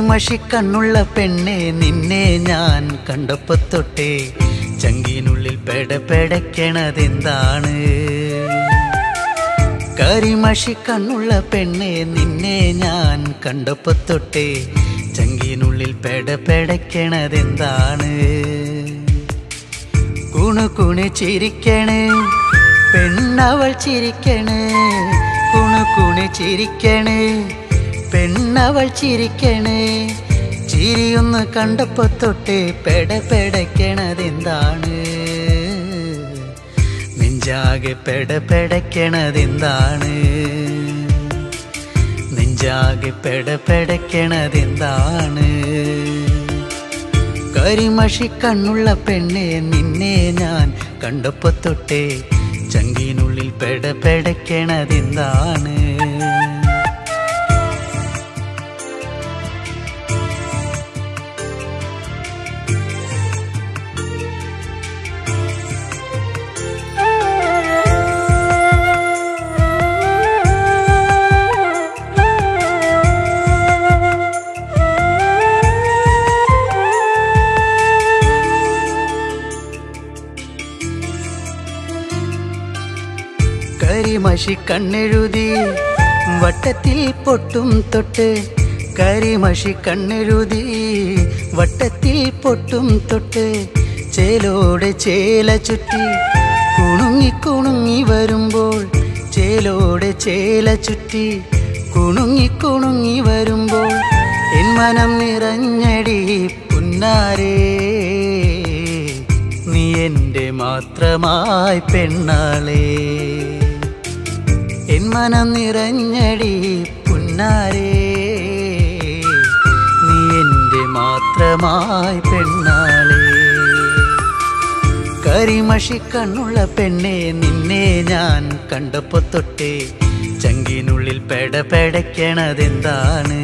കരിമഷിക്കണ്ണുള്ള പെണ്ണെ നിന്നെ ഞാൻ കണ്ടപ്പോ തൊട്ടേ ചങ്കിനുള്ളിൽ പെടപെടയ്ക്കണതെന്താണ് കരിമഷിക്കണ്ണുള്ള പെണ്ണെ നിന്നെ ഞാൻ കണ്ടപ്പോ തൊട്ടേ ചങ്കിനുള്ളിൽ പെടപെടയ്ക്കണതെന്താണ് കുണു കുണു ചിരിക്കണ് പെണ്ണവൾ ചിരിക്കണ് കുണു കുണു ചിരിക്കണ് പെണ്ണവൾ ചിരിക്കണ് ചിരിയൊന്ന് കണ്ടപ്പോ തൊട്ട് പെടപെടയ്ക്കണതെന്താണ് നെഞ്ചാകെ പെടപെടയ്ക്കണതെന്താണ് നെഞ്ചാകെ പെടപെടയ്ക്കണതെന്താണ് കരിമഷി കണ്ണുള്ള പെണ്ണെ നിന്നെ ഞാൻ കണ്ടപ്പോ തൊട്ടേ ചങ്കിനുള്ളിൽ പെടപെടയ്ക്കണതെന്താണ് കരിമഷി കണ്ണെഴുതി വട്ടത്തിൽ പൊട്ടും തൊട്ട് കരിമഷി കണ്ണെഴുതി വട്ടത്തിൽ പൊട്ടും തൊട്ട് ചേലോടെ ചേല ചുറ്റി കുണുങ്ങി കുണുങ്ങി വരുമ്പോൾ ചേലോടെ ചേല ചുറ്റി കുണുങ്ങി കുണുങ്ങി വരുമ്പോൾ എൻ മനം നിറഞ്ഞടി പുന്നാരേ നീ എൻ്റെ മാത്രമായി പെണ്ണാളേ എൻ മനം നിറഞ്ഞടി പുന്നാരേ നീ എൻ്റെ മാത്രമായി പെണ്ണാളേ കരിമഷി കണ്ണുള്ള പെണ്ണെ നിന്നെ ഞാൻ കണ്ടപ്പോ തൊട്ടേ ചങ്കിനുള്ളിൽ പെടപെടയ്ക്കണതെന്താണ്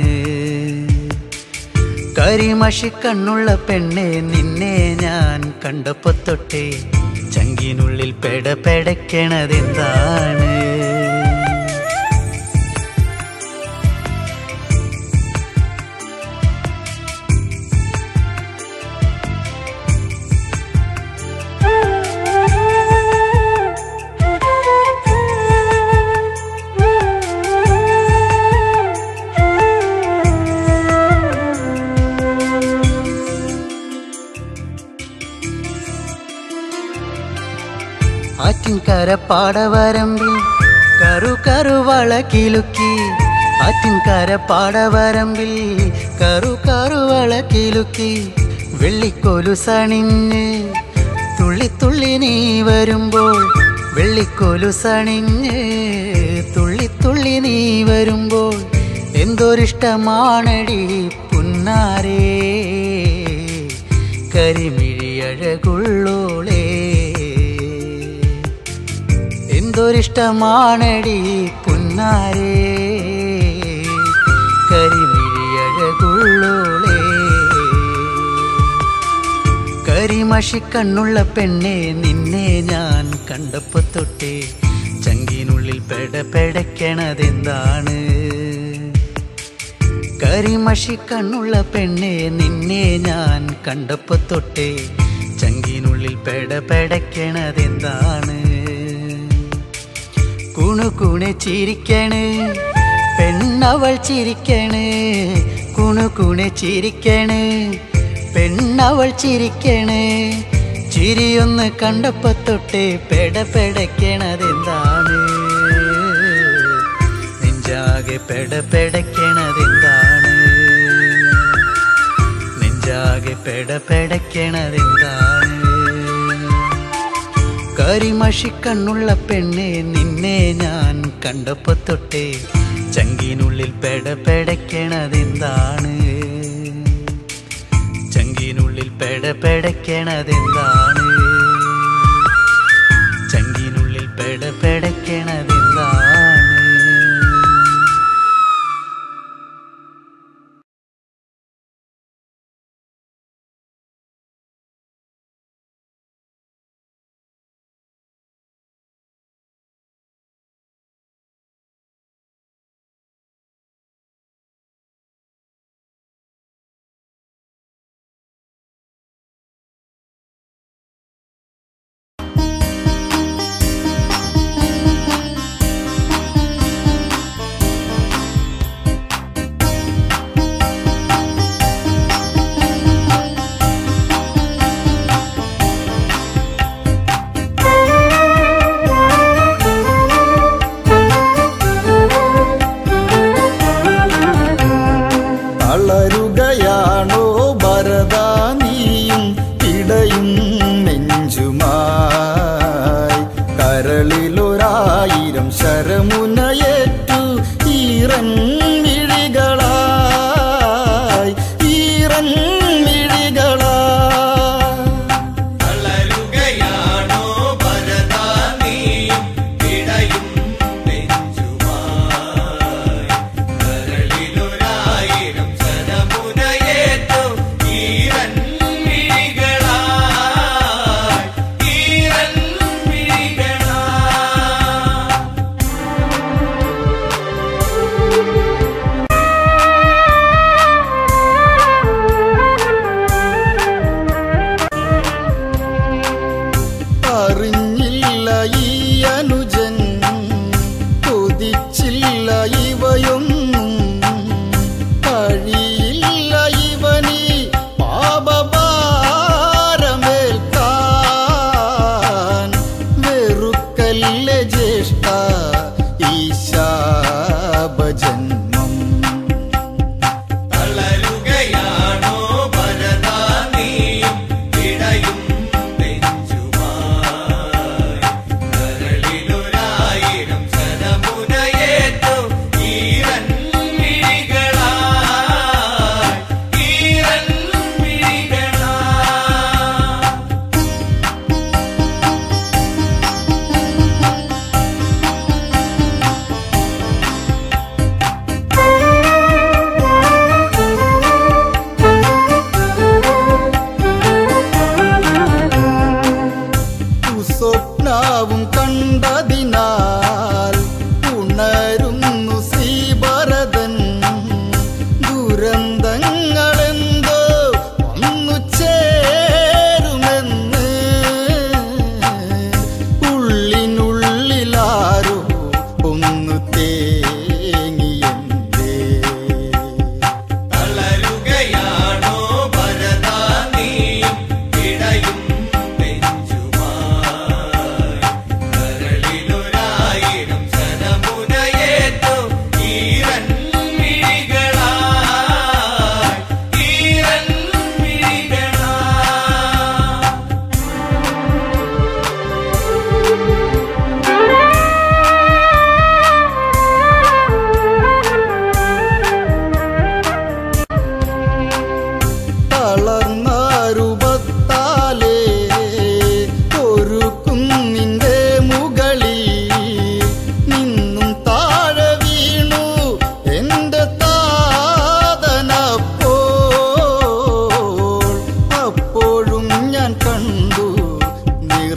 കരിമഷി കണ്ണുള്ള പെണ്ണെ നിന്നെ ഞാൻ കണ്ടപ്പോ തൊട്ടേ ചങ്കിനുള്ളിൽ പെടപെടയ്ക്കണതെന്താണ് ആറ്റിൻകര പാടവരമ്പിൽ കറു കറുവള കിലുക്കി ആറ്റിൻകര പാടവരമ്പിൽ കറു കറുവള കിലുക്കി വെള്ളിക്കോലു സണിഞ്ഞ് തുള്ളി തുള്ളി നീ വരുമ്പോൾ വെള്ളിക്കോലു സണിഞ്ഞ് തുള്ളി തുള്ളി നീ വരുമ്പോൾ എന്തൊരിഷ്ടമാണടി പുന്നാരേ കരിമിഴിയഴകുള്ളോളേ എന്തൊരിഷ്ടമാണടി പുന്നാരേ കരിമിഴിയഴകുള്ളോളേ കരിമഷി കണ്ണുള്ള പെണ്ണെ നിന്നെ ഞാൻ കണ്ടപ്പോ തൊട്ടേ ചങ്കിനുള്ളിൽ പെടപെടയ്ക്കണതെന്താണ് കരിമഷി കണ്ണുള്ള പെണ്ണെ നിന്നെ ഞാൻ കണ്ടപ്പോ തൊട്ടേ ചങ്കിനുള്ളിൽ പെടപെടയ്ക്കണതെന്താണ് കുണു കുണു ചിരിക്കണ് പെണ്ണവൾ ചിരിക്കണ് കുണു കുണു ചിരിക്കണ് പെണ്ണവൾ ചിരിക്കണ് ചിരിയൊന്ന് കണ്ടപ്പോ തൊട്ടേ പെടപെടയ്ക്കണതെന്താണ് നെഞ്ചാകെ പെടപെടയ്ക്കണതെന്താണ് നെഞ്ചാകെ പെടപെടയ്ക്കണതെന്താണ് കരിമഷി കണ്ണുള്ള പെണ്ണെ നിന്നെ ഞാൻ കണ്ടപ്പോ തൊട്ടേ ചങ്കിനുള്ളിൽ പെടപെടയ്ക്കണതെന്താണ് ചങ്കിനുള്ളിൽ പെടപെടയ്ക്കണതെന്താണ് ചങ്കിനുള്ളിൽ പെടപെടയ്ക്കണതെന്താണ്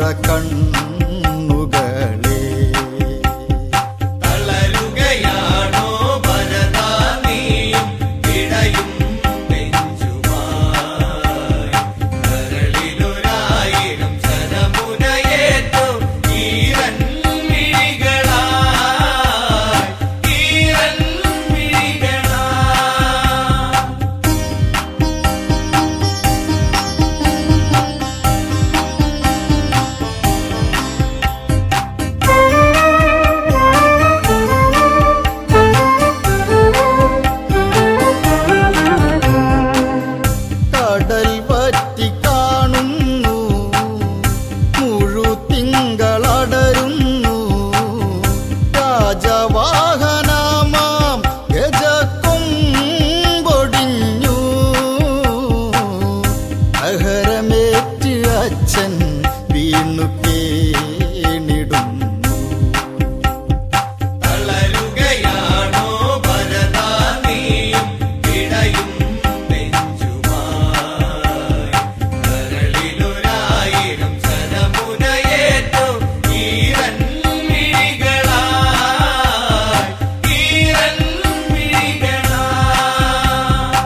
കണ്ണുകളെ തളരുകയാണോ ഭരതാ നീയും ഇടയും നെഞ്ചുമായി കരളിലൊരായിരം ശരമുനയേറ്റു ഈരൻ മിഴികളായി ഈരൻ മിഴികളായി കടൽ വറ്റി കാണുന്നു മുഴുതിങ്കളടരുന്നു രാജവാഹനമാം ഗജക്കൊമ്പൊടിഞ്ഞു അഹരമേറ്റ് അച്ഛൻ വീണു കേണിടുന്നു തളരുകയാണോ ഭരതാ നീയും ഇടയും നെഞ്ചുമായി കരളിലൊരായിരം ശരമുനയേറ്റു ഈരൻ മിഴികളായി ഈരൻ മിഴികളായി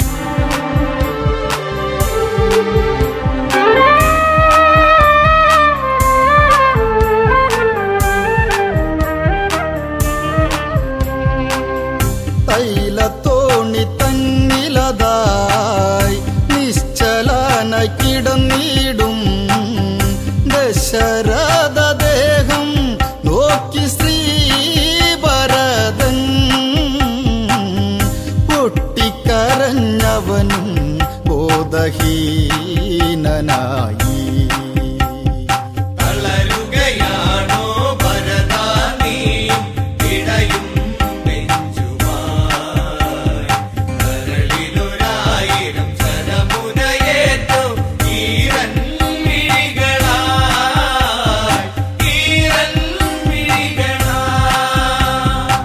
തൈലത്തോണി തന്നിലതായി നിശ്ചലന കിടന്നിടും ദശരഥ ദേഹം നോക്കി ശ്രീഭരതൻ പൊട്ടിക്കരഞ്ഞവനും ബോധഹീനനായി തളരുകയാണോ ഭരതാ നീയും ഇടയും നെഞ്ചുമായി കരളിലൊരായിരം ശരമുനയേറ്റു ഈരൻ മിഴികളായി ഈരൻ മിഴികളായി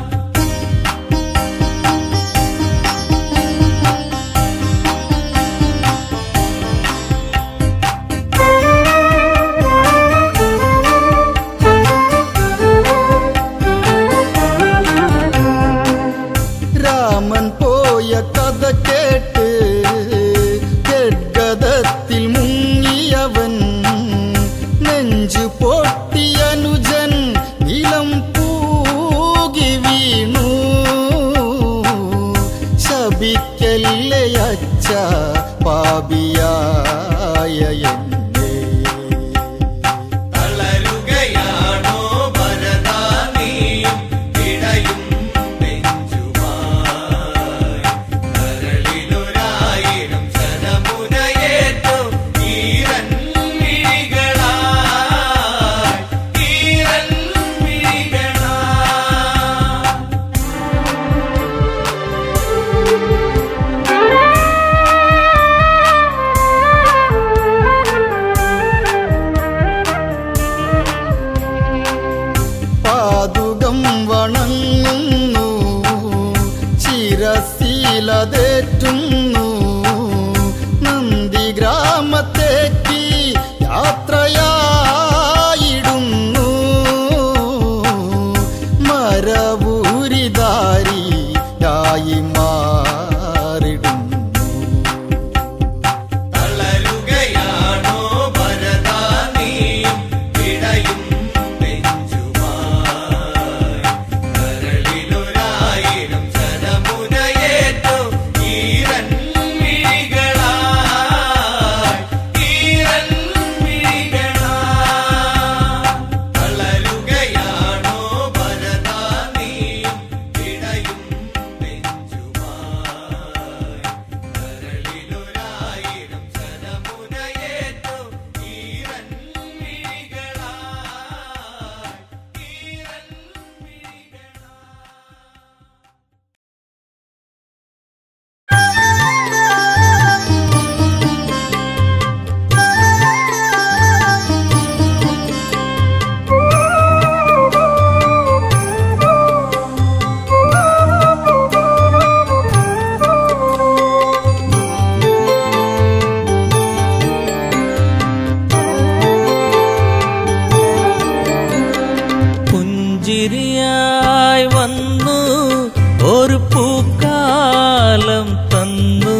പുഞ്ചിരിയായി വന്നു ഒരു പൂക്കാലം തന്നു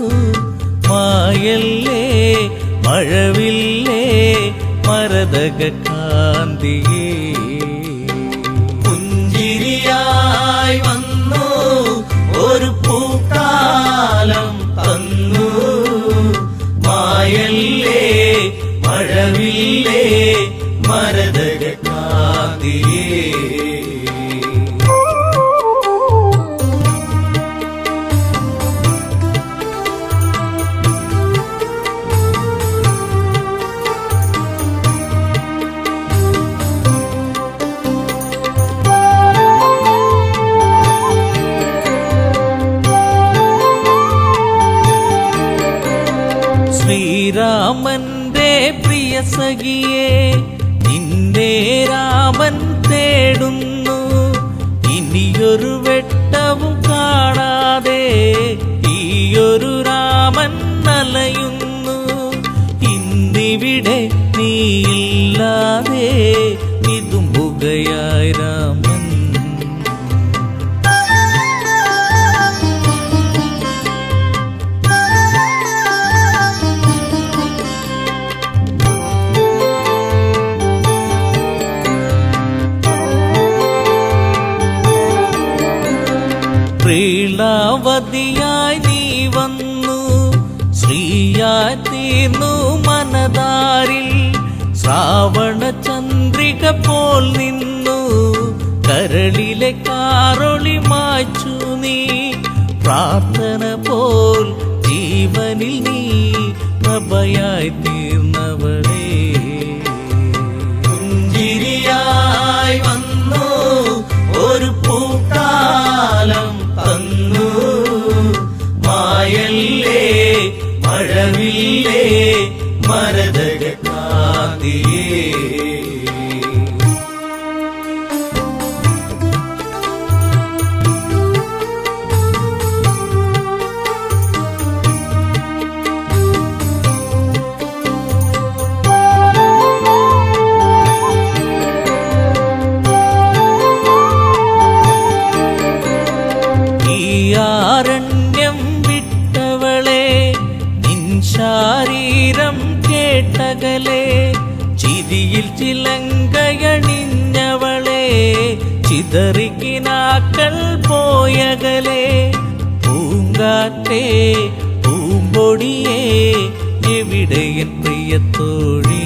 മായല്ലേ മഴവില്ലേ മരതക കാന്തിയേ പുഞ്ചിരിയായി വന്നു ഒരു പൂക്കാലം തന്നു മായല്ലേ മഴവില്ലേ മരതക കാതിയേ ശ്രീരാമന്റെ പ്രിയ സഖിയെ നിന്റെ രാമൻ തേടുന്നു ഇനിയൊരു വെട്ടവും കാണാതെ ഈയൊരു രാമൻ നലയുന്നു ഇന്നിവിടെ നീയില്ലാതെ ഇതുമ്പുകയായി രാമൻ പ്രീളാവതിയായി നീ വന്നു ശ്രീയായി തീർന്നു മനതാരിൽ ശ്രാവണ ചന്ദ്രിക പോൽ നിന്നു കരളിലെ കാറൊളി മായ്ച്ചു നീ പ്രാർത്ഥന പോൽ ജീവനിൽ നീ പ്രഭയായി തീർന്നവളേ പുഞ്ചിരിയായി വന്നു ഒരു പൂക്കാലം തന്നു മായല്ലേ മഴവില്ലേ മരതക കാതിയേ ഈ ആരണ്യം വിട്ടവളെ നിൻ ശാരീരം കേട്ടകലെ ചിരിയിൽ ചിലങ്കയണിഞ്ഞവളെ ചിതറിക്കിനാക്കൾ പോയകലെ പൂങ്കാറ്റേ പൂമ്പൊടിയേ എവിടെയൻ പ്രിയത്തോഴി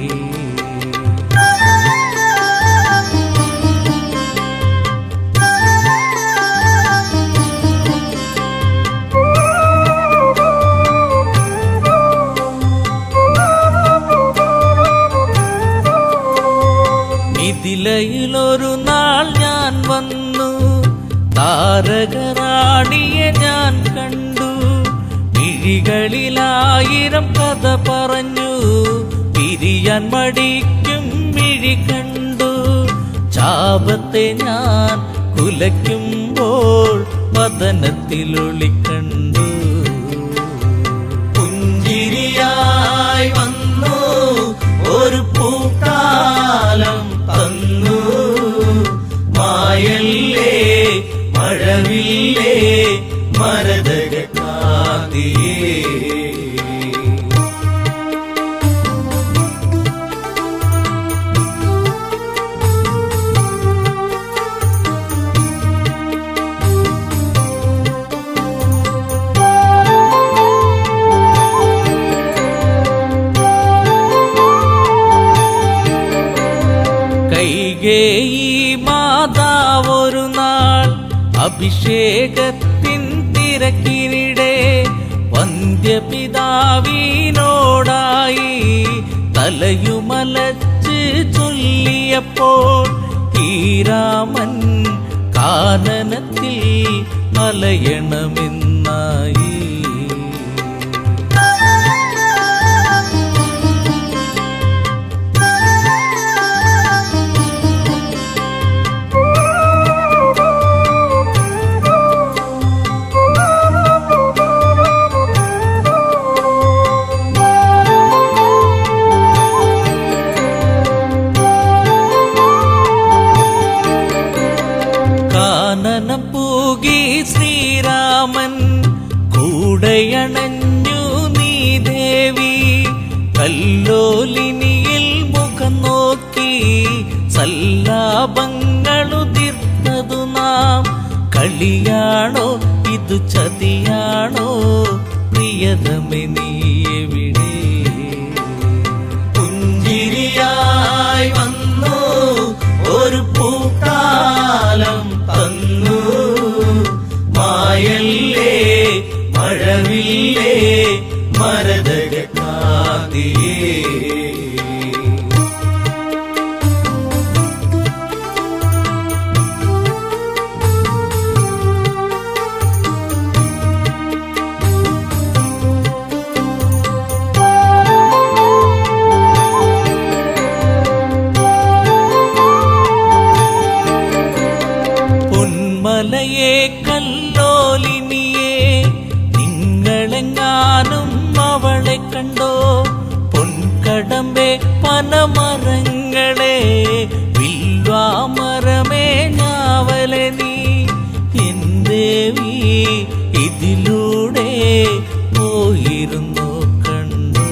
മിഥിലയിലൊരു നാൾ ഞാൻ വന്നു താരകറാണിയെ ഞാൻ കണ്ടു മിഴികളിലായിരം കഥ പറഞ്ഞു പിരിയാൻ മടിക്കും മിഴി കണ്ടു ചാപത്തെ ഞാൻ കുലയ്ക്കുമ്പോൾ പതനത്തിലൊളി കണ്ടു പുഞ്ചിരിയായി വന്നു ഒരു പൂക്കാലം തന്നു മായല്ലേ മഴവില്ലേ മരതക കാതിയേ കൈകേയി മാതാവൊരു നാൾ അഭിഷേകത്തിൻ തിരക്കിനിടെ വന്ധ്യപിതാവിനോടായി തലയുമലച്ച് ചൊല്ലിയപ്പോൾ ഈ രാമൻ കാനനത്തിൽ മലയണമെന്നായി സല്ലാപങ്ങളുതിർത്തതു നാം കളിയാണോ ഇതു ചതിയാണോ പ്രിയതമെ നീ എവിടെ പുഞ്ചിരിയായി വന്നു ഒരു പൂക്കാലം തന്നു മായല്ലേ മഴവില്ലേ മരതക കാതിയേ പൊന്മലയെ കല്ലോലിനിയെ നിങ്ങളെങ്ങാനും അവളെ കണ്ടോ പൊൻകടമ്പെ പനമരങ്ങളെ വിൽവാമരമേ ഞാവലെ നീ എന്തേവി ഇതിലൂടെ പോയിരുന്നു കണ്ടു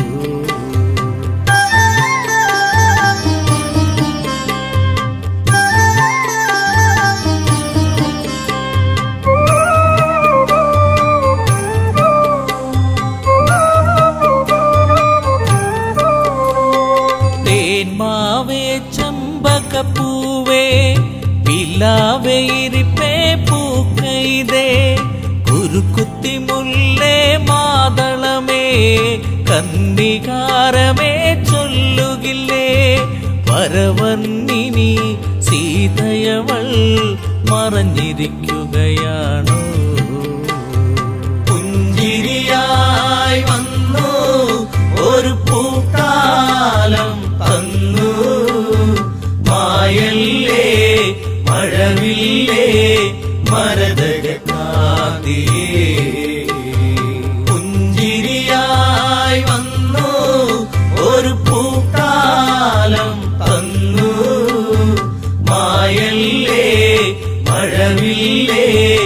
തേന്മാവേ ചമ്പകപ്പൂവേ പിലാവേ ഇരിപ്പേ പൂക്കൈതേ കുരുക്കുത്തി മുല്ലേ മാതളമേ കന്നികാരമേ ചൊല്ലുകില്ലേ പരവന്നിനി സീതയവൾ മറഞ്ഞിരിക്കുകയാണോ പുഞ്ചിരിയായി വന്നു ഒരു പൂക്കാലം തന്നു മായല്ലേ മഴവില്ലേ മരതക കാതിയേ പുഞ്ചിരിയായി വന്നു ഒരു പൂക്കാലം തന്നു മായല്ലേ മഴവില്ലേ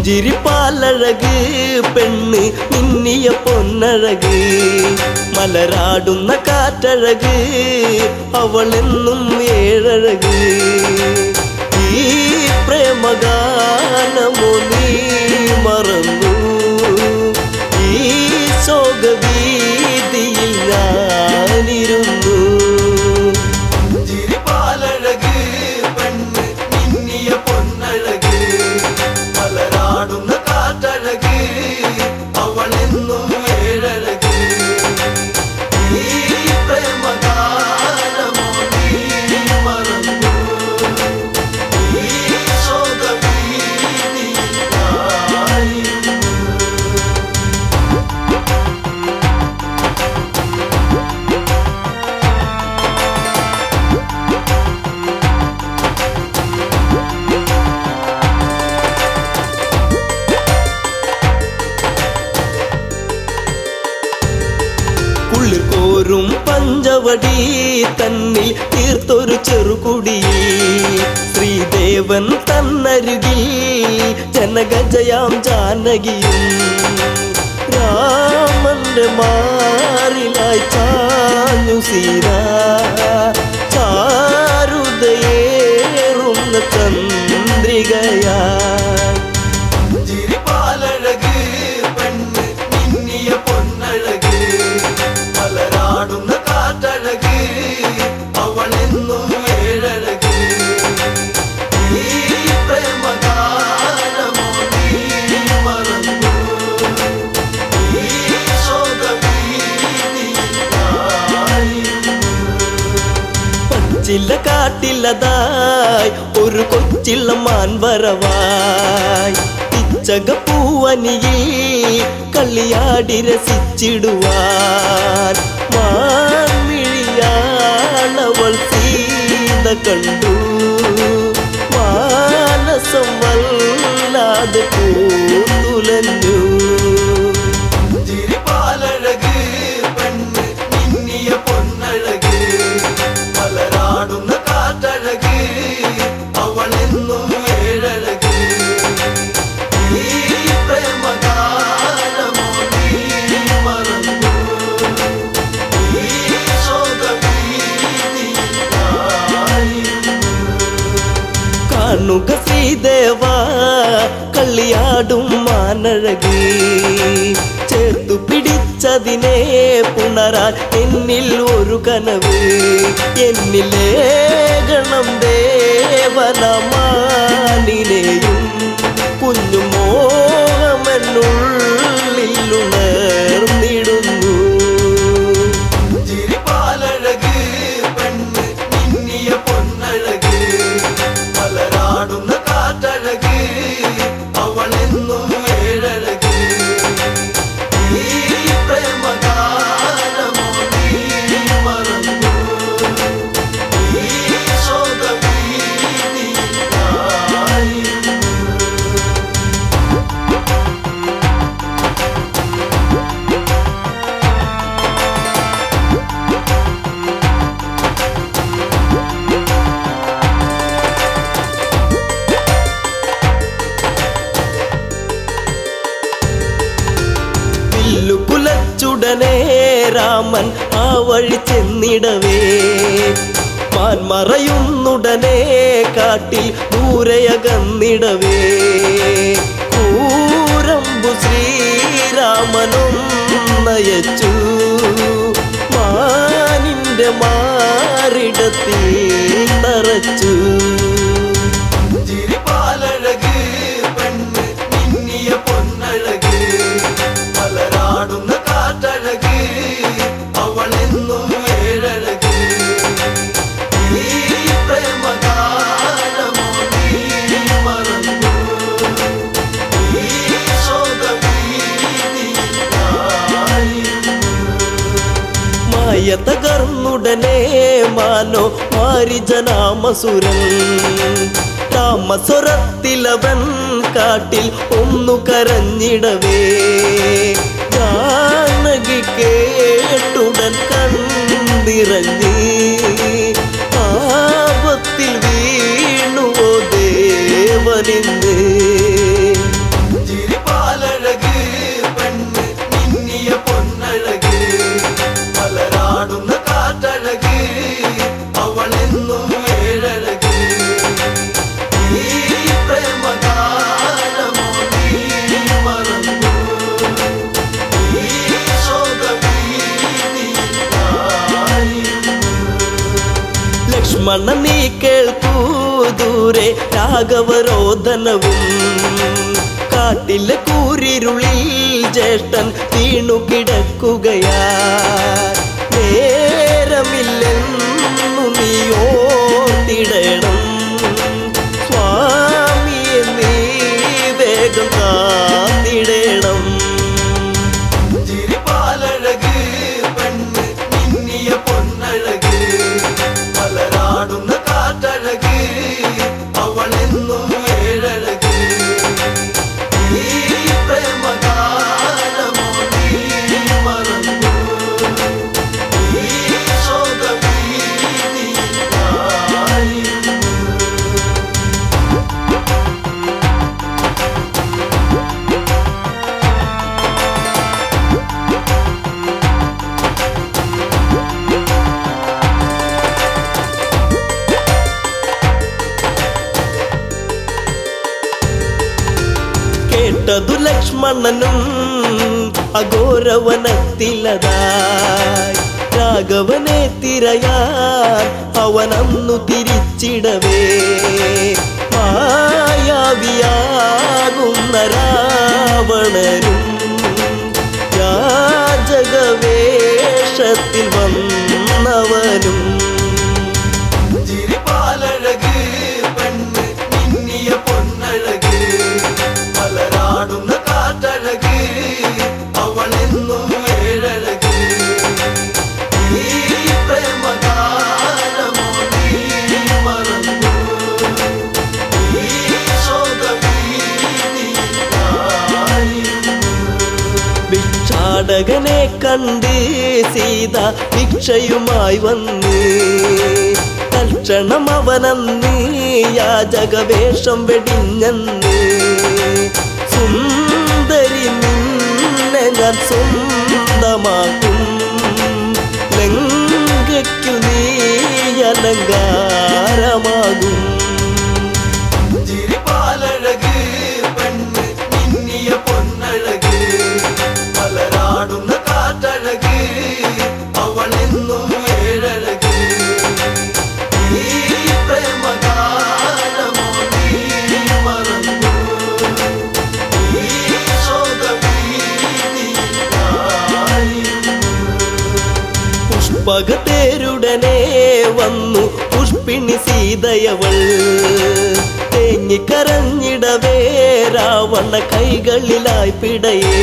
പുഞ്ചിരിപ്പാലഴക് പെണ്ണ് മിന്നിയ പൊന്നഴക് മലരാടുന്ന കാറ്റഴക് അവളെന്നും ഏഴഴക് ഈ പ്രേമഗാനമോ നീ മറന്നു ഈ ശോകവീതിയിൽ ഞാനിരുന്നു ചിരിപ്പാലഴക് പെണ്ണ് മിന്നിയ പൊന്നഴക് മലരാടുന്ന കാറ്റഴക് അവളെന്നും ഏഴഴക് ഈ പ്രേമഗാനമോ നീ മറന്നു ഈ ശോകവീതിയിൽ ഞാനിരുന്നു കുളിർ കോരും പഞ്ചവടി തന്നിൽ തീർത്തൊരു ചെറുകുടി ശ്രീദേവൻ തന്നരുകിൽ ജനഗജയാം ജാനകിയും രാമന്റെ മാറിലായി ചാഞ്ഞു സീര ചാരുതയേറുന്ന ചന്ദ്രികയായി ചിരിപ്പാലഴക് പെണ്ണ് മിന്നിയ പൊന്നഴക് മലരാടുന്ന കാറ്റഴക് അവളെന്നും ഏഴഴക് ഈ പ്രേമഗാനമോ നീ മറന്നു ഈ ശോകവീതിയിൽ ഞാനിരുന്നു. പച്ചില കാട്ടില്ലതായി ഒരു കൊച്ചിള്ള മാൻവരവായി പിച്ചക പൂവനിയിൽ കളിയാടി രസിച്ചിടുവാൻ മാൻമിഴിയാളവൾ സീത കണ്ടു മാനസം വല്ലാതെ പൂത്തുലഞ്ഞു ചിരിപ്പാലഴക് പെണ്ണ് മിന്നിയ പൊന്നഴക് മലരാടുന്ന കാറ്റഴക് അവളെന്നും ഏഴഴക് ഈ പ്രേമഗാനമോ നീ മറന്നു ഈ ശോകവീതിയിൽ ഞാനിരുന്നു. കാണുക ശ്രീദേവ കളിയാടും മാനഴകി ചേർത്തു പിടിച്ചതിനെ പുണരാൻ എന്നിൽ ഒരു കനവ് എന്നിലെ ഗണം ദേവനമാനിനെയും കുഞ്ഞു മോഹമെന്നുള്ളിൽ ഉണർന്നിടുന്നു ചിരിപ്പാലഴക് പെണ്ണ് മിന്നിയ പൊന്നഴക് മലരാടുന്ന കാറ്റഴക് അവളെന്നും ഏഴഴക് ഈ പ്രേമഗാനമോ നീ മറന്നു ഈ ശോകവീതിയിൽ ഞാനിരുന്നു. വില്ലു കുലച്ചുടനെ രാമൻ ആ വഴി ചെന്നിടവേ മാൻ മറയുന്നുടനെ കാട്ടിൽ ദൂരയകന്നിടവേ കൂരമ്പു ശ്രീരാമനും നയച്ചു മാനിന്റെ മാറിടത്തിൽ തറച്ചു ചിരിപ്പാലഴക് പെണ്ണ് മിന്നിയ പൊന്നഴക് മലരാടുന്ന കാറ്റഴക് അവളെന്നും ഏഴഴക് ഈ പ്രേമഗാനമോ നീ മറന്നു ഈ ശോകവീതിയിൽ ഞാനിരുന്നു. മായ തകർന്നുടനെ മാനോ മാരിജനാമസുരൻ രാമസ്വരത്തിലവൻ കാട്ടിൽ ഒന്നു കരഞ്ഞിടവേ ജാനകി കേട്ടുടൻ കണ്ടിറങ്ങി ആപത്തിൽ വീണുവോ ദേവനിന്ന് ലക്ഷ്മണ നീ കേൾക്കൂ ദൂരെ രാഘവരോധനവും കാട്ടിലെ കൂരിരുളിൽ ജ്യേഷ്ഠൻ വീണു കിടക്കുകയാ നേരമില്ലെന്നു നീ ഓർത്തിടണം സ്വാമിയെ നീ വേഗം കാത്തിടണം ചിരിപ്പാലഴക് പെണ്ണ് മിന്നിയ പൊന്നഴക് മലരാടുന്ന കാറ്റഴക് അവളെന്നും ഏഴഴക് ഈ പ്രേമഗാനമോ നീ മറന്നു ഈ ശോകവീതി ആയിരുന്നു കേട്ടതു ലക്ഷ്മണനും അഘോരവനത്തിലതായി രാഘവനെ തിരയാൻ അവനന്നു തിരിച്ചിടവേ മായാവിയാകുന്ന രാവണനും യാചകവേഷത്തിൽ വന്നവനും ചിരിപ്പാലഴക് പെണ്ണ് മിന്നിയ പൊന്നഴക് മലരാടുന്ന കാറ്റഴക് അവളെന്നും ഏഴഴക് ഈ പ്രേമഗാനമോ നീ മറന്നു ഈ ശോകവീതി ആയിരുന്നു ഭിക്ഷാടകനെ കണ്ട് സീത ഭിക്ഷയുമായി വന്ന് തൽക്ഷണം അവനന്ന് യാചകവേഷം വെടിഞ്ഞന്ന് സുന്ദരി നിന്നെ ഞാൻ സ്വന്തമാക്കും ലങ്കയ്ക്കു നീ അലങ്കാരമാകും ചിരിപ്പാലഴക് പെണ്ണ് മിന്നിയ പൊന്നഴക് മലരാടുന്ന കാറ്റഴക് അവളെന്നും ഏഴഴക് ഈ പ്രേമഗാനമോ നീ മറന്നു ഈ ശോകവീതി ആയിരുന്നു പുഷ്പകത്തേരുടനെ വന്നു പുഷ്പിണി സീതയവൾ തേങ്ങിക്കരഞ്ഞിടവേ രാവണ കൈകളിലായി പിടയേ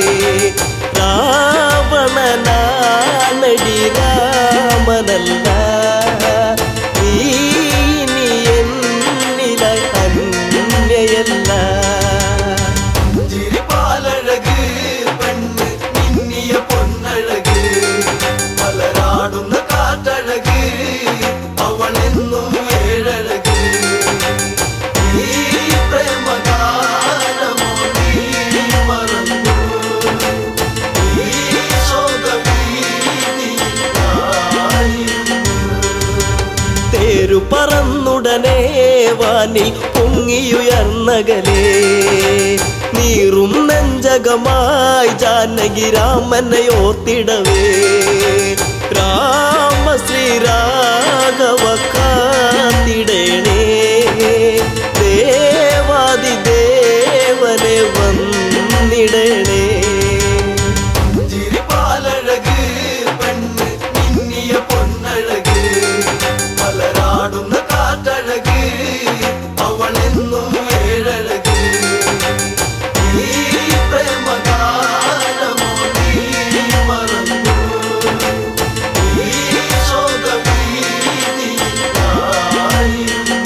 രാവണനാണടി രാമനല്ല നീ ഇനി എന്നിലായി അന്യയല്ല ചിരിപ്പാലഴക് പെണ്ണ് മിന്നിയ പൊന്നഴക് മലരാടുന്ന കാറ്റഴക് അവളെന്നും ഏഴഴക് ഈ പ്രേമഗാനമോ നീ മറന്നു ഈ ശോകവീതി ആയിരുന്നു തേരു പറന്നുടനെ വാനിൽ പൊങ്ങിയുയർന്നകലേ നീറും നെഞ്ചകമായി ജാനകി രാമനെ ഓർത്തിടവേ രാമ ശ്രീരാഘവ കാത്തിടേണേ ദേവാദി ദേവനെ വന്നിടണേ ചിരിപ്പാലഴക് പെണ്ണ് മിന്നിയ പൊന്നഴക് മലരാടുന്ന കാറ്റഴക് അവളെന്നും ഏഴഴക് ഈ പ്രേമഗാനമോ നീ മറന്നു ഈ ശോകവീതി ആയിരുന്നു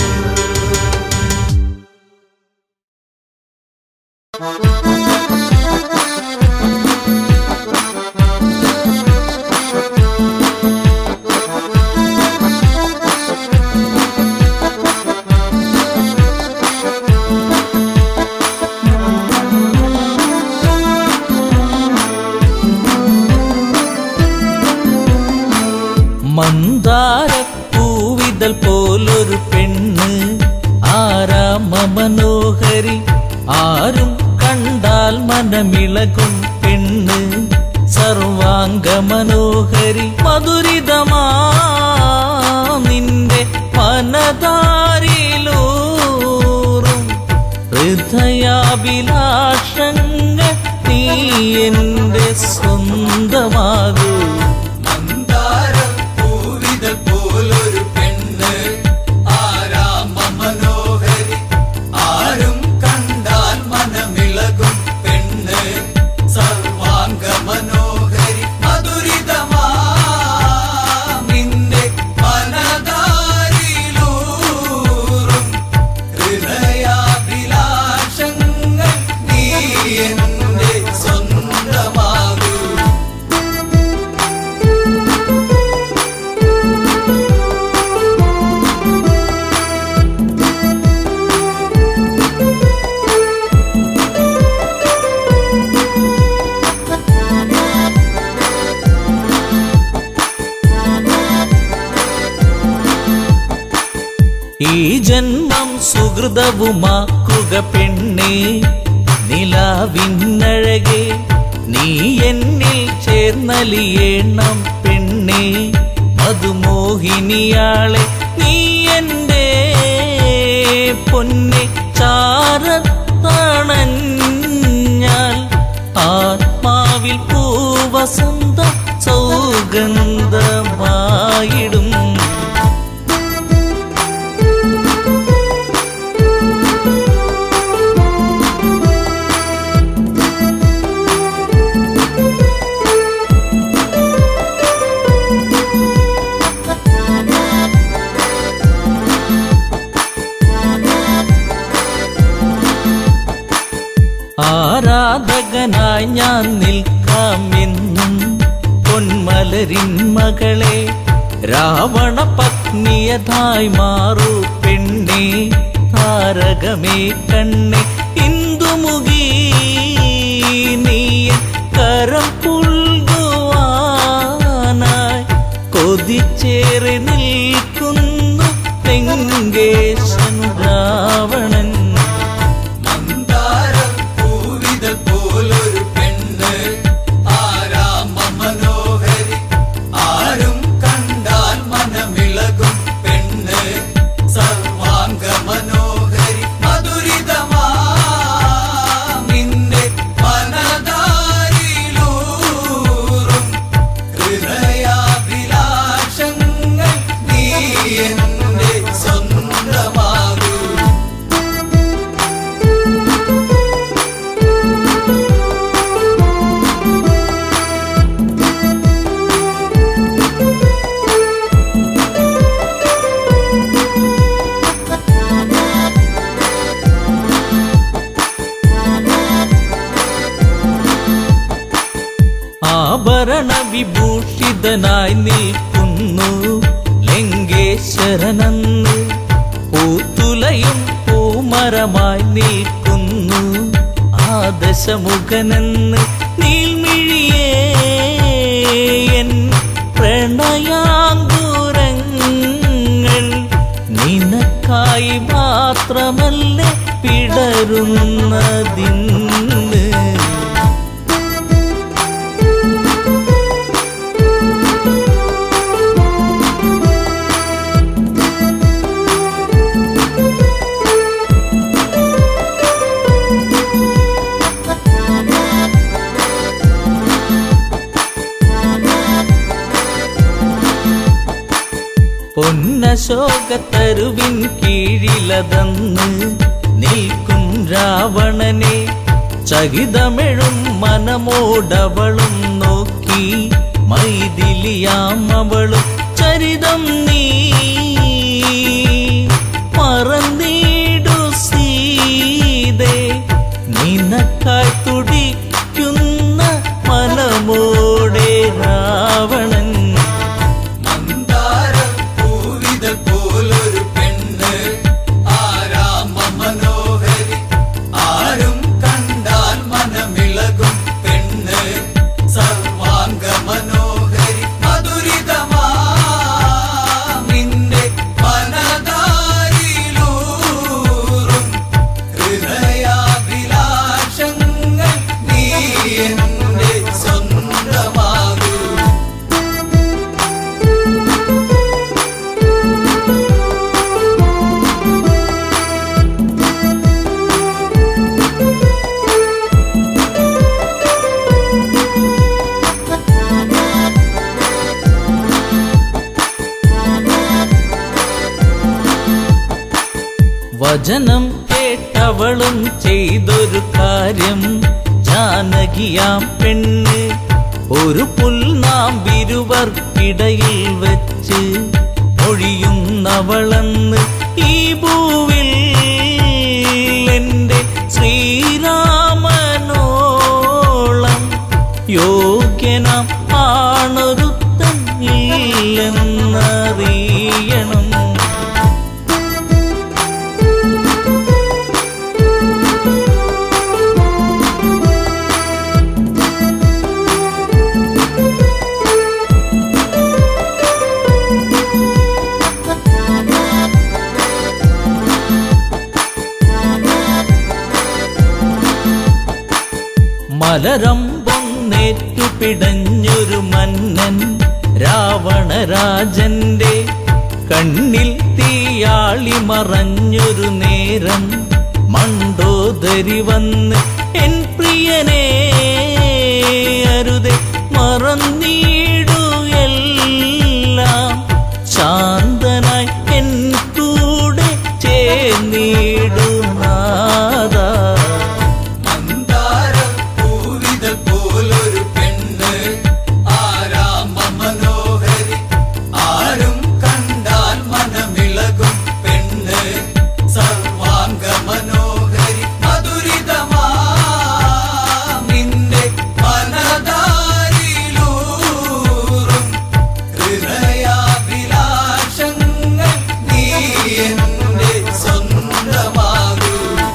മന്ദാരപ്പൂവിതൽ പോലൊരു പെണ്ണ് ആരാമ മനോഹരി ആരും കണ്ടാൽ മനമിളകും പെണ്ണ് സർവാംഗ മനോഹരി മധുരിതമാ നിന്റെ മനതാരിലൂറും ഹൃദയാഭിലാഷങ്ങൾ നീ എൻ്റെ സ്വന്തമാകൂ മന്ദാരം പൂവിതൾ പോലൊരു പെണ്ണ് ആരാമ മനോഹരി ആരും കണ്ടാൽ മനമിളകും പെണ്ണ് സർവാംഗ മനോഹരി മധുരിതമാ നിന്റെ മനതാരിലൂറും ഹൃദയാഭിലാഷങ്ങൾ നീ എന്റെ സ്വന്തമാകൂ ഈ ജന്മം സുഹൃതവുമാക്കുക പെണ്ണേ നിലാവിന്നഴകെ നീ എന്നിൽ ചേർന്നലിയേണം പെണ്ണേ മധുമോഹിനിയാളെ നീ എൻ്റെ പൊന്നെ ചാരത്തണഞ്ഞാൽ ആത്മാവിൽ പൂവസന്ത സൗഗന്ധമായിടും ആരാധകനായി ഞാൻ നിൽക്കാമെന്നും പൊന്മലരിൻ മകളെ രാവണ പത്നിയതായി മാറൂ പെണ്ണെ താരകമേ കണ്ണെ ഇന്ദുമുഖി നീയ കരം പുൽകുവാനായി കൊതിച്ചേറി നിൽക്കുന്നു തെങ്കേശൻ രാവണൻ മന്ദാരം പൂവിതൾ പോലൊരു പെണ്ണ് ആരാമ മനോഹരി ആരും കണ്ടാൽ മനമിളകും പെണ്ണ് സർവാംഗ മനോഹരി മധുരിതമാ നിന്റെ മനതാരിലൂറും ഹൃദയാഭിലാഷങ്ങൾ നീ എന്റെ സ്വന്തമാകൂ ആഭരണ വിഭൂഷിതനായി നിൽക്കുന്നു ലങ്കേശ്വരനെന്ന് പൂത്തുലയും പൂമരമായി നിൽക്കുന്നു ആദശമുഖനെന്ന് നീൽമിഴിയേ എൻ പ്രണയാങ്കുരങ്ങൾ നിനക്കായി മാത്രമല്ലേ പിടരുന്നതിന്ന് പൊന്നശോകത്തരുവിൻ കീഴിലതന്ന് നിൽക്കും രാവണനെ ചകിതമെഴും മനമോടവളും നോക്കി മൈതിലിയാം അവളും ചരിതം നീ മറന്നീടു സീതേ നിനക്കായി തുടിക്കുന്ന മനമോടെ രാവണൻ മന്ദാരം പൂവിതൾ പോലൊരു പെണ്ണ് ആരാമ മനോഹരി ആരും കണ്ടാൽ മനമിളകും പെണ്ണ് സർവാംഗ മനോഹരി മധുരിതമാ നിന്റെ വചനം കേട്ടവളും ചെയ്തൊരു കാര്യം ജാനകിയാം പെണ്ണ് ഒരു പുൽനാമ്പിരുവർക്കിടയിൽ വെച്ച് ഒഴിയുന്നവളെന്ന് ഈ ഭൂവിൽ എൻ്റെ ശ്രീരാമനോളം യോഗ്യനാം ആണൊരുത്തൻ ഇല്ലെന്നറിയണം മലരമ്പൊന്നേറ്റു പിടഞ്ഞൊരു മന്നൻ രാവണരാജന്റെ കണ്ണിൽ തീയാളി മറഞ്ഞൊരു നേരം മണ്ടോദരി വന്ന് എൻ പ്രിയനെ അരുതെ മറന്നീടുകെല്ലാം ശാന്തനായി എൻ കൂടെ ചേർന്നിടുന്നാഥ മന്ദാരപ്പൂവിതൾ പോലൊരു പെണ്ണ് ആരാമ മനോഹരി ആരും കണ്ടാൽ മനമിളകും പെണ്ണ് സർവാംഗ മനോഹരി മധുരിതമാ നിന്റെ മനതാരിലൂറും ഹൃദയാഭിലാഷങ്ങൾ നീ എന്റെ സ്വന്തമാകൂ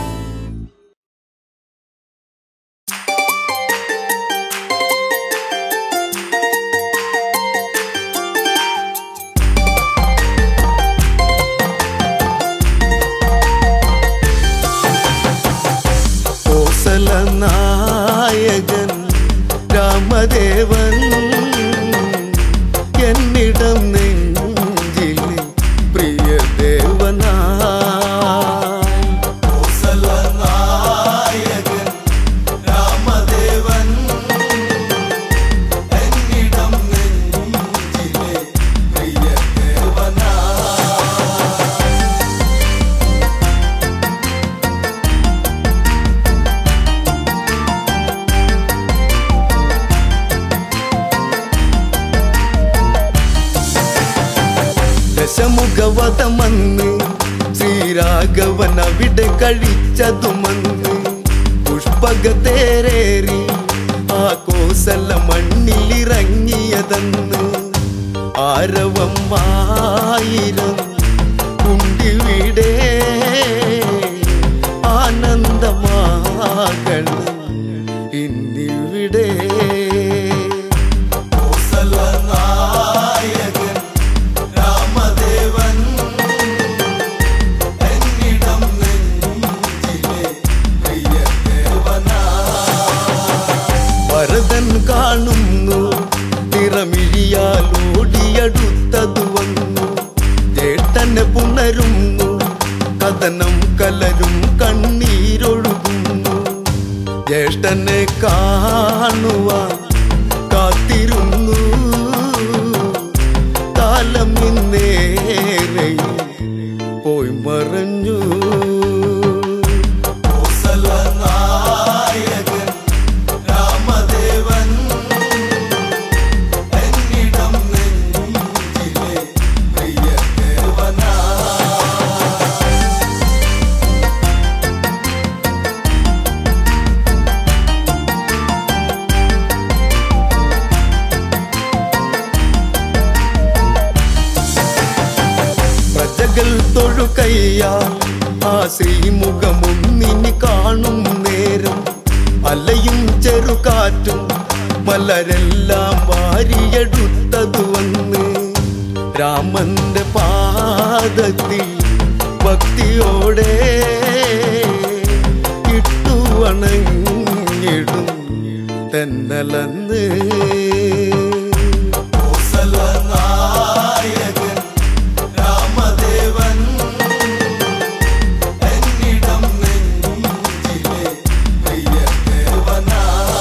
കോസല നായകൻ രാമദേവൻ എന്നിടം നെഞ്ചിൽ പ്രിയ ദേവനാ കോസല നായകൻ രാമദേവൻ എന്നിടം നെഞ്ചിലെ പ്രിയ ദേവനാ ദശമുഖവതമന്ന് ശ്രീരാഘവൻ അവിടെ കഴിച്ചതുമന്ന് പുഷ്പകത്തേരേറി ആ കോസല മണ്ണിലിറങ്ങിയതെന്ന് ആരവം ആയിരം കുണ്ടിവിടെ ആനന്ദമാകണം ഇന്നിവിടെ കോസല നായകൻ രാമദേവൻ എന്നിടം നെഞ്ചിലെ പ്രിയ ദേവനാ ഭരതൻ കാണുന്നു തിറമിഴിയാൽ ഓടിയടുത്തതു വന്നു ചേട്ടനെ പുണരുന്നു കഥനം കലരും കണ്ണീരൊഴുകുന്നു ജ്യേഷ്ഠനെ കാണുവാൻ കാത്തിരുന്നു കാലം ഇന്നേറെ പോയി മറഞ്ഞു കോസല നായകൻ രാമദേവൻ എന്നിടം നെഞ്ചിലെ പ്രിയ ദേവനാ പ്രജകൾ തൊഴുകയ്യാ ആ ശ്രീമുഖമൊന്നിനി കാണും നേരം അലയും ചെറുകാറ്റും മലരെല്ലാം വാരിയെടുത്തതു വന്ന് രാമന്റെ പാദത്തിൽ ഭക്തിയോടെ ഇട്ടു വണങ്ങിടും തെന്നലന്ന് കോസല നായകൻ രാമദേവൻ എന്നിടം നെഞ്ചിലെ പ്രിയ ദേവനാ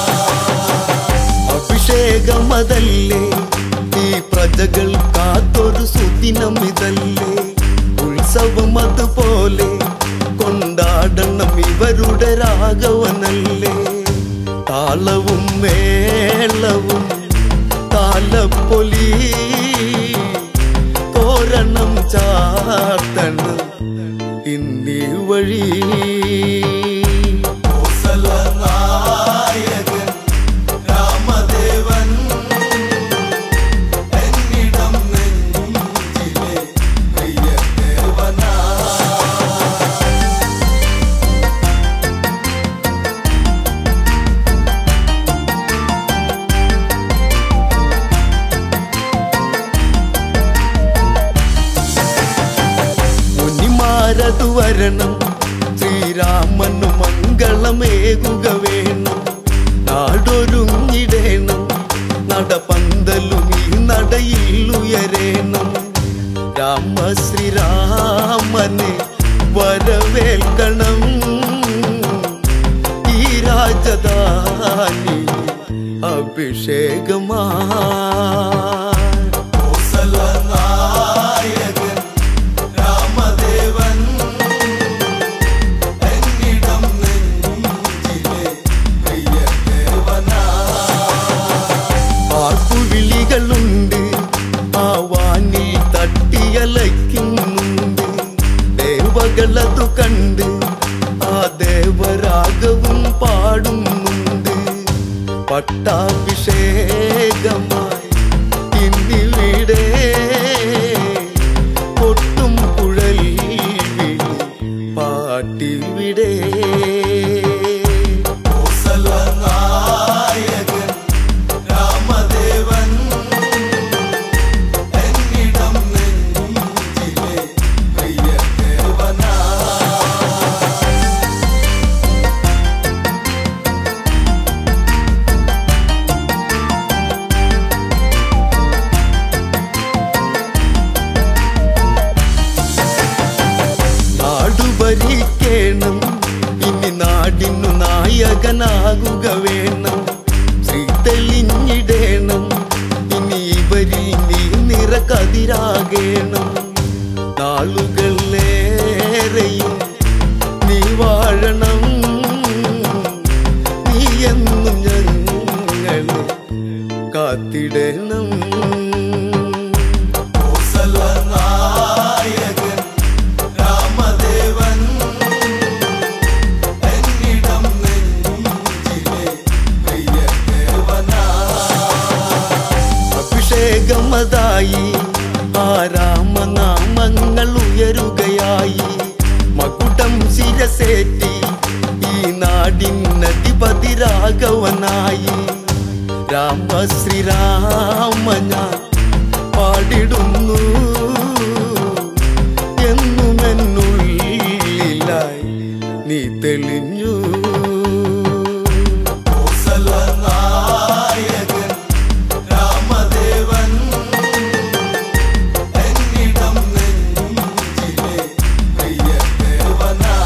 അഭിഷേകമതല്ലേ ഈ പ്രജകൾ കാത്തൊരു സുദിനം ഇതല്ലേ ഉത്സവം അതുപോലെ കൊണ്ടാടണം ഇവരുടെ രാഘവനല്ലേ താളവും മേളവും താലപ്പൊലി തോരണം ചാർത്തണം ഇന്നി വഴി നായകൻ രാമദേവൻ എന്നിടം നെഞ്ചിലെ പ്രിയദേവനാ മുനിമാരതു വരണം ശ്രീരാമനു മംഗളമേകുക വേണം നാടൊരുങ്ങിടേണം നടപന്തലും ഈ നടയിൽ ഉയരേണം രാമ ശ്രീരാമനെ വരവേൽക്കണം ഈ രാജധാനി അഭിഷേകമാ നായകൻ രാമദേവൻ എന്നിടം നെഞ്ചിലെ പ്രിയദേവനാ ആർപ്പുവിളികളുണ്ട് ആ വാനിൽ തട്ടിയലയ്ക്കുന്നുണ്ട് ദേവകളതു കണ്ട് ആ ദേവരാഗവും പാടുന്നുണ്ട് പട്ടാഭിഷേകമായി ഇന്നിവിടെ കൊട്ടും കുഴൽ വിളി പാട്ടിവിടെ നായകൻ രാമദേവൻ എന്നിടം നെഞ്ചിലെ പ്രിയദേവനാ നാടു ഭരിക്കേണം ഇനി നാടിനു നായകനാകുക വേണം ശ്രീ തെളിഞ്ഞിടേണം ഇനി ഇവരിൽ നീ നിറകതിരാകേണം നാളുകളേറെയും നീ വാഴണം നീ എന്നും ഞങ്ങളെ കാത്തിടണം നായകൻ രാമദേവൻ എന്നിടം നെഞ്ചിലെ പ്രിയദേവനാ അഭിഷേകമതായി ആ രാമനാമങ്ങൾ ഉയരുകയായി മകുടം ശിരസേറ്റി ഈ നാടിനധിപതി രാഘവനായി രാമ ശ്രീരാമ ഞാൻ പാടിടുന്നു എന്നുമെന്നുള്ളിലായി നീ തെളിഞ്ഞു നായകൻ രാമദേവൻ എന്നിടം നെഞ്ചിലെ പ്രിയദേവനാ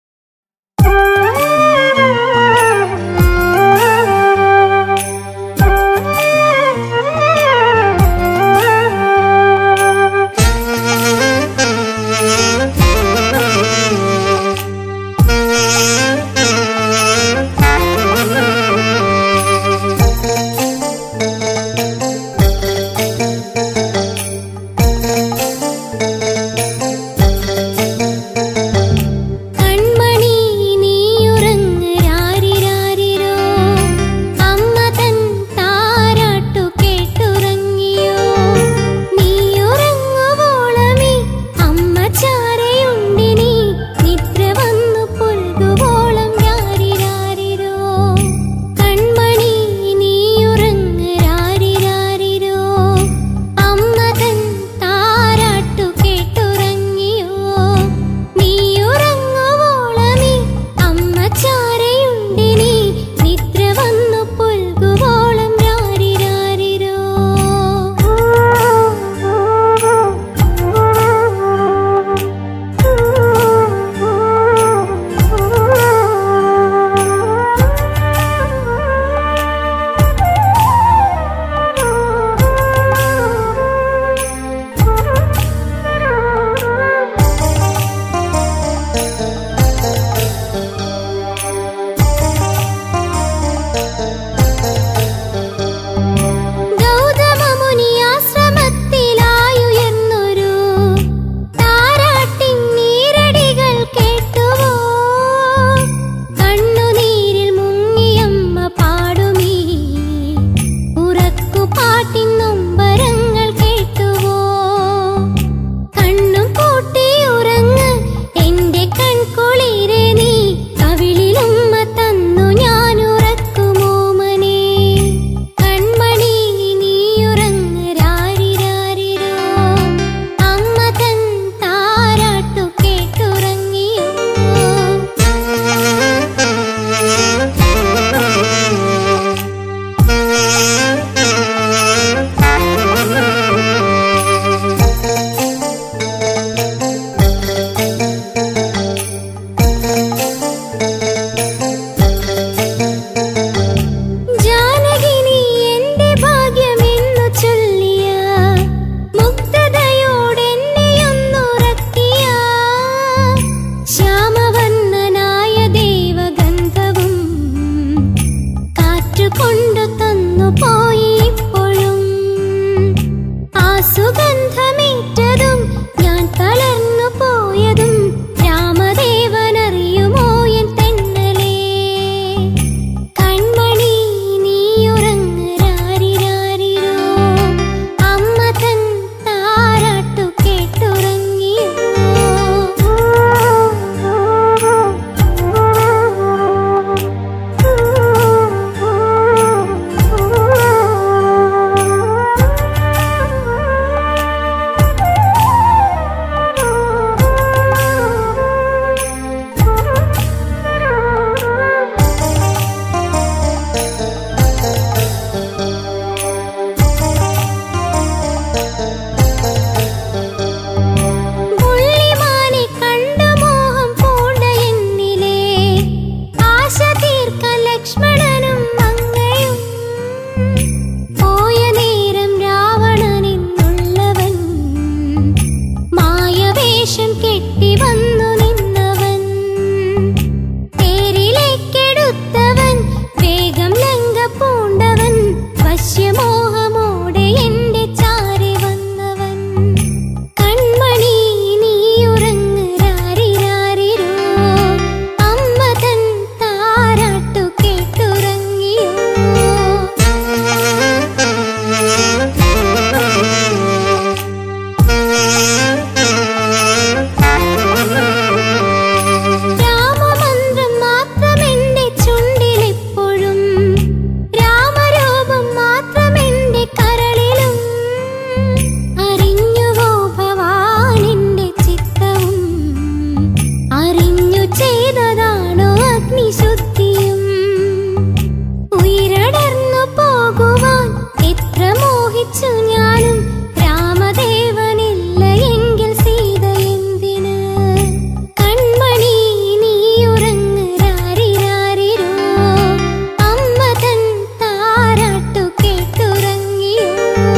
Thank you. സുഗന്ധമേറ്റതും ഞാൻ തളർന്നു പോയതും രാമദേവനറിയുമോ എൻ തെന്നലേ കൺമണി നീയുറങ്ങ് രാരിരാരിരോ അമ്മ തൻ താരാട്ടു കേട്ടുറങ്ങിയോ പുള്ളിമാനെ കണ്ടു മോഹം പൂണ്ട എന്നിലേ ആശ തീർക്കാൻ ലക്ഷ്മണനും മങ്ങയും പോയ നേരം രാവണനെന്നുള്ളവൻ മായവേഷം കെട്ടി വന്നു നിന്നവൻ തേരിലേക്കെടുത്തവൻ വേഗം ലങ്ക പൂണ്ടവൻ വശ്യമോഹമോടെ എന്റെ ചാരി വന്നവൻ കൺമണി നീയുറങ്ങ് രാരിരാരിരോ അമ്മ തൻ താരാട്ടു കേട്ടുറങ്ങിയോ രാമമന്ത്രം മാത്രമെന്റെ ചുണ്ടിലെപ്പോഴും രാമരൂപം മാത്രമെന്റെ കരളിലും അറിഞ്ഞുവോ ഭവാനിന്റെ ചിത്തവും അറിഞ്ഞു ചെയ്തതാണോ അഗ്നിശുദ്ധിയും ഉയരടർന്നു പോകുവാൻ എത്ര മോഹിച്ചു ഞാനും രാമദേവനില്ല എങ്കിൽ സീത എന്തിന് കൺമണി നീയുറങ്ങ് രാരിരാരിരോ അമ്മ തൻ താരാട്ടു കേട്ടുറങ്ങിയോ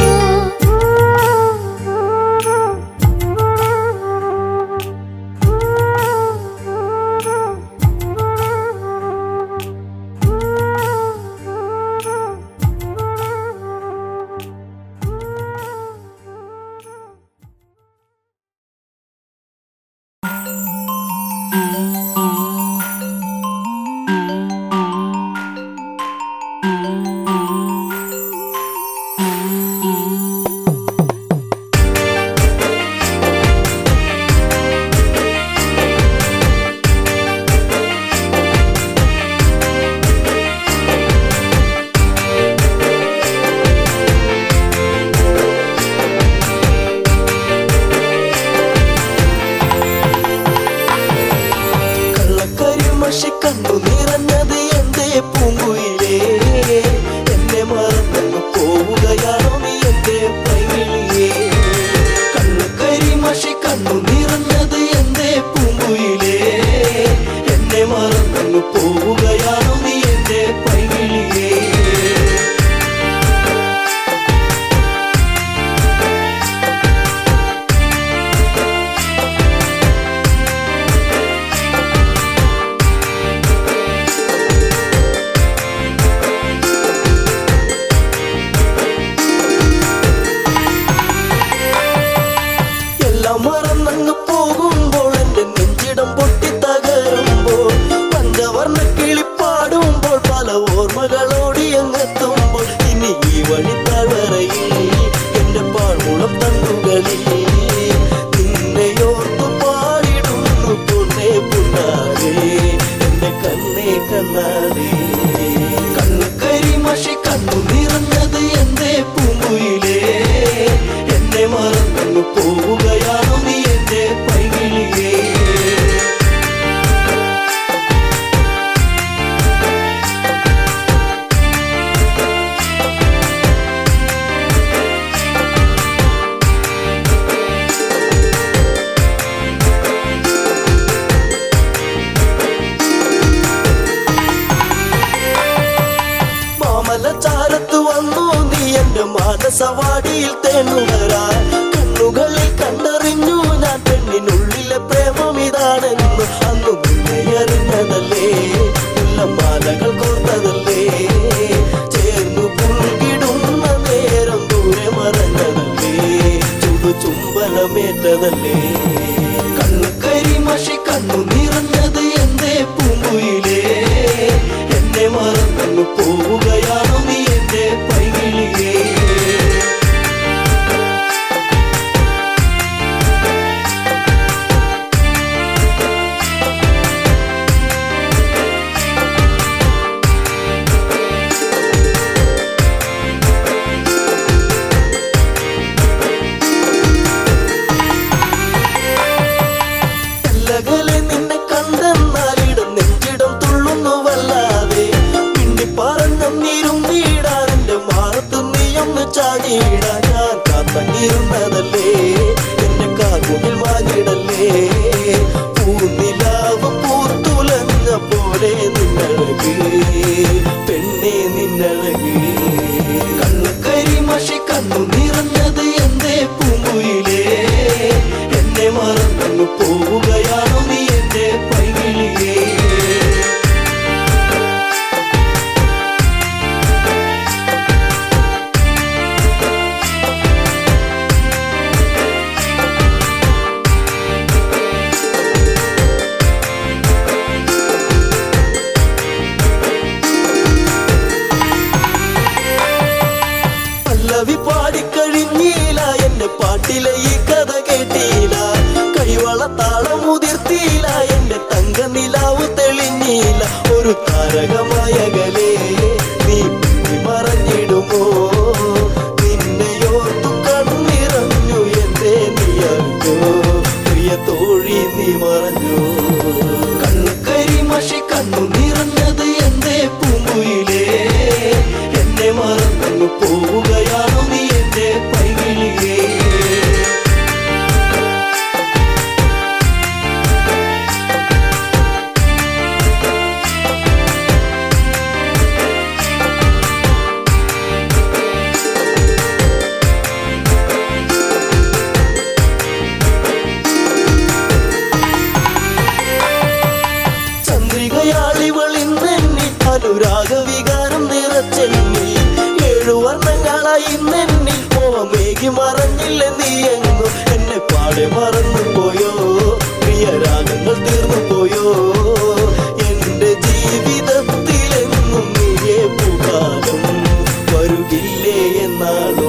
കള്ളക്കരിമഷി കണ്ടു നിറഞ്ഞത് എന്തേ പൂങ്കുയിലേ എന്നെ മറന്നു പോവുകയാണോ നീ എന്റെ പൈകിളിയേ കള്ളക്കരിമഷി കണ്ടു നിറഞ്ഞത് എന്തേ പൂങ്കുയിലേ എന്നെ മറന്നു പോവുകയാണോ നീ എന്റെ പൈകിളിയേ എല്ലാം മറന്നങ്ങ് പോകുമ്പോൾ എന്റെ നെഞ്ചിടം പൊട്ടി തകരുമ്പോൾ പഞ്ചവർണ്ണ കിളിപ്പാടുമ്പോൾ പല ഓർമ്മകളോടി അങ്ങെത്തുമ്പോൾ ഇനി ഈ വഴി തളറയിൽ എന്റെ പാഴ്മുളം തണ്ടുകളിൽ നിന്നെയോർത്തു പാടിടുന്നു പൊന്നേ പുണ്ണാരേ എന്റെ കണ്ണേ കണ്ണാരേ കണ്ണു കരിമഷി കണ്ണു നിറഞ്ഞത് എന്തേ പൂങ്കുയിലേ എന്നെ മറന്നു പോവുകയാണോ നീ എന്റെ പൈകിളിയേ മാമലച്ചാരത്ത് വന്നു നീ എന്റെ മാനസവാടിയിൽ തേണുകരാൻ കണ്ണുകളിൽ കണ്ടറിഞ്ഞു ഞാൻ പെണ്ണിനുള്ളിലെ പ്രേമം ഇതാണെന്ന് അന്നു നിന്നെ അറിഞ്ഞതല്ലേ മാലകൾ കോർത്തതല്ലേ ചേർന്നു പുൽകിടുന്ന നേരം ദൂരെ മറഞ്ഞതല്ലേ ചുംബനമേറ്റതല്ലേ കണ്ണുകരി മഷി കണ്ണു നിറഞ്ഞത് എന്തേ പൂങ്കുയിലേ എന്നെ മറന്നു പോവുകയാണോ നീ എന്റെ പൈകിളിയേ അല്ലകലെ നിന്നെ കണ്ടെന്നാലിടം നെഞ്ചിടം തുള്ളുന്നു വല്ലാതെ പിണ്ടി പറഞ്ഞം നീരും നീടാൻ എന്റെ മാറത്ത് നീയൊന്ന് ചാടിയിടാൻ ഞാൻ കാത്തങ്ങിരുന്നതല്ലേ എന്നെ കാർമുകിൽ വാങ്ങിടല്ലേ പൂനിലാവ് പൂത്തുലഞ്ഞ പോലെ നിന്നഴക് പെണ്ണെ നിന്നഴക് കണ്ണു കരിമഷി കണ്ണു നിറഞ്ഞത് എന്തേ പൂങ്കുയിലേ എന്നെ മറന്നു പോവുകയാണോ നീ എന്റെ പൈകിളിയേ പല്ലവി പാടിക്കഴിഞ്ഞീല എന്റെ പാട്ടിലെ ഈ കഥ കേട്ടീല കൈവള താളം മുതിർത്തീല എന്റെ തങ്ക നിലാവ് തെളിഞ്ഞീല ഒരു താരകമായകലേ നീ പിന്നി മറഞ്ഞിടുമോ നിന്നെയോർത്തു കണ്ണിറഞ്ഞു എന്റെ നീ അറിഞ്ഞോ പ്രിയ തോഴി നീ മറഞ്ഞു കണ്ണു കരിമഷി കണ്ണു നിറഞ്ഞത് എന്തേ പൂങ്കുയിലേ എന്നെ മറന്നു പോവുകയാണോ നീ എന്റെ പൈകിളിയേ ചന്ദ്രികയാളിവളിന്നെന്നി അനുരാഗ വികാരം നിറച്ചെന്നി ഏഴു വർണ്ണങ്ങളായി നെന്നി മോഹമേകി മറഞ്ഞില്ല നീ എങ്ങും എന്നെ പാടെ മറന്നു പോയോ പ്രിയരാഗങ്ങൾ തീർന്നു പോയോ എന്റെ ജീവിതത്തിലെങ്ങും നീയേ പുകാലം വരുകില്ലേ എന്നാണോ